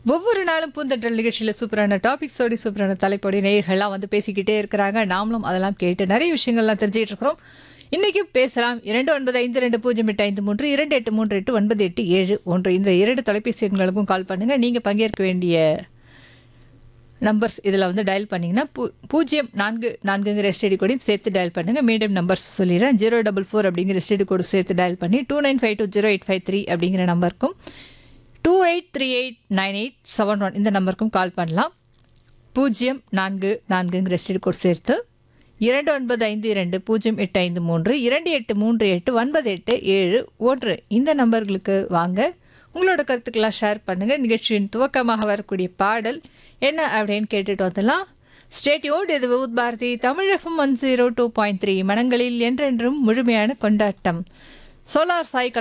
ஒவ்வொரு நாளும் பூந்தட்டல் நிகழ்ச்சியில் சூப்பரான டாபிக்ஸோடி சூப்பரான தலைப்போடி நேயர்கள்லாம் வந்து பேசிக்கிட்டே இருக்கிறாங்க நாமளும் அதெல்லாம் கேட்டு நிறைய விஷயங்கள்லாம் தெரிஞ்சுக்கிட்டு இருக்கிறோம் இன்றைக்கும் பேசலாம் இரண்டு ஒன்பது ஐந்து ரெண்டு பூஜ்ஜியம் எட்டு ஐந்து மூன்று இரண்டு எட்டு மூன்று எட்டு ஒன்பது எட்டு ஏழு ஒன்று இந்த இரண்டு தொலைபேசி எண்களுக்கும் கால் பண்ணுங்கள் நீங்கள் பங்கேற்க வேண்டிய நம்பர்ஸ் இதில் வந்து டயல் பண்ணிங்கன்னா பூ பூஜ்ஜியம் நான்கு நான்குங்கிற எஸ்டிடி கோடையும் சேர்த்து டயல் பண்ணுங்கள் மீடியம் நம்பர்ஸ் சொல்லிடுறேன் ஜீரோ டபுள் ஃபோர் அப்படிங்கிற எஸ்டிடி கோடு சேர்த்து டயல் பண்ணி two nine five two zero eight five three அப்படிங்கிற நம்பருக்கும் two eight three eight nine eight seven one இந்த நம்பருக்கும் கால் பண்ணலாம் பூஜ்ஜியம் நான்கு நான்குங்கிற எஸ்டிடி கோட் சேர்த்து இரண்டு ஒன்பது ஐந்து இரண்டு பூஜ்ஜியம் எட்டு ஐந்து மூன்று இரண்டு எட்டு மூன்று எட்டு ஒன்பது எட்டு ஏழு ஒன்று இந்த நம்பர்களுக்கு வாங்க உங்களோட கருத்துக்கெல்லாம் ஷேர் பண்ணுங்கள் நிகழ்ச்சியின் துவக்கமாக வரக்கூடிய பாடல் என்ன அப்படின்னு கேட்டுட்டு வந்துடலாம் ஸ்டேட்யோடு இது விவுத் பாரதி தமிழகம் one zero two point three மனங்களில் என்றென்றும் முழுமையான கொண்டாட்டம் சோலார் சாய்